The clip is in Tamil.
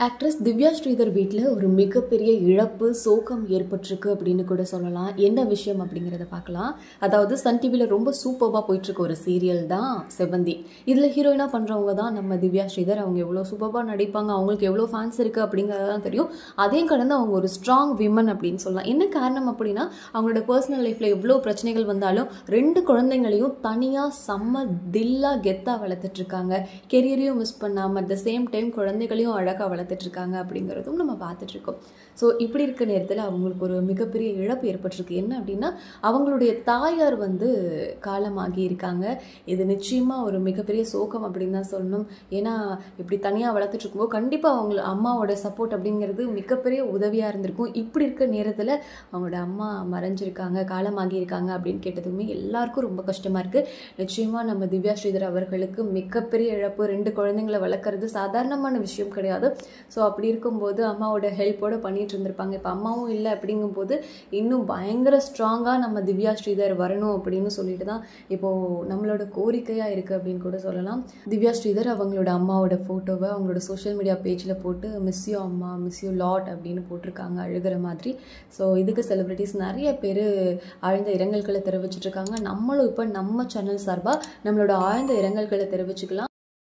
ஆக்ட்ரஸ் திவ்யா ஸ்ரீதர் வீட்டில் ஒரு மிகப்பெரிய இழப்பு சோகம் ஏற்பட்டிருக்கு அப்படின்னு கூட சொல்லலாம் என்ன விஷயம் அப்படிங்கிறத பார்க்கலாம் அதாவது சன் டிவியில் ரொம்ப சூப்பராக போயிட்டுருக்க ஒரு சீரியல் தான் செவந்தி இதில் ஹீரோயினாக பண்ணுறவங்க தான் நம்ம திவ்யா ஸ்ரீதர் அவங்க எவ்வளோ சூப்பராக நடிப்பாங்க அவங்களுக்கு எவ்வளோ ஃபேன்ஸ் இருக்குது அப்படிங்கிறதான் தெரியும் அதையும் கடந்து அவங்க ஒரு ஸ்ட்ராங் விமன் அப்படின்னு சொல்லலாம் என்ன காரணம் அப்படின்னா அவங்களோட பர்சனல் லைஃப்பில் எவ்வளோ பிரச்சனைகள் வந்தாலும் ரெண்டு குழந்தைங்களையும் தனியாக செம்ம தில்லா கெத்தாக வளர்த்துட்ருக்காங்க கெரியரையும் மிஸ் பண்ணாமல் அட் த சேம் டைம் குழந்தைகளையும் அழகாக வளர்த்துட்ருக்காங்க அப்படிங்கிறதும் நம்ம பார்த்துட்ருக்கோம் ஸோ இப்படி இருக்க நேரத்தில் அவங்களுக்கு ஒரு மிகப்பெரிய இழப்பு ஏற்பட்டிருக்கு என்ன அப்படின்னா அவங்களுடைய தாயார் வந்து காலமாகி இருக்காங்க இது நிச்சயமாக ஒரு மிகப்பெரிய சோகம் அப்படின்னு தான் சொல்லணும் ஏன்னா இப்படி தனியாக வளர்த்துட்டு இருக்கும்போது கண்டிப்பாக அவங்க அம்மாவோட சப்போர்ட் அப்படிங்கிறது மிகப்பெரிய உதவியாக இருந்திருக்கும் இப்படி இருக்க நேரத்தில் அவங்களோட அம்மா மறைஞ்சிருக்காங்க காலமாகி இருக்காங்க அப்படின்னு கேட்டதுமே எல்லாருக்கும் ரொம்ப கஷ்டமாக இருக்குது நிச்சயமாக நம்ம திவ்யா ஸ்ரீதர் அவர்களுக்கு மிகப்பெரிய இழப்பு ரெண்டு குழந்தைங்களை வளர்க்குறது சாதாரணமான விஷயம் கிடையாது ஸோ அப்படி இருக்கும்போது அம்மாவோட ஹெல்ப்போட பண்ணிட்டு இருந்திருப்பாங்க இப்போ அம்மாவும் இல்லை அப்படிங்கும்போது இன்னும் பயங்கர ஸ்ட்ராங்காக நம்ம திவ்யா ஸ்ரீதர் வரணும் அப்படின்னு சொல்லிட்டு தான் இப்போது நம்மளோட கோரிக்கையாக இருக்குது அப்படின்னு கூட சொல்லலாம் திவ்யா ஸ்ரீதர் அவங்களோட அம்மாவோட ஃபோட்டோவை அவங்களோட சோஷியல் மீடியா பேஜில் போட்டு மிஸ் யூ அம்மா மிஸ் யூ லாட் அப்படின்னு போட்டிருக்காங்க அழுகிற மாதிரி ஸோ இதுக்கு செலிப்ரிட்டிஸ் நிறைய பேர் ஆழ்ந்த இரங்கல்களை தெரிவிச்சிட்ருக்காங்க நம்மளும் இப்போ நம்ம சேனல் சார்பாக நம்மளோட ஆழ்ந்த இரங்கல்களை தெரிவிச்சுக்கலாம்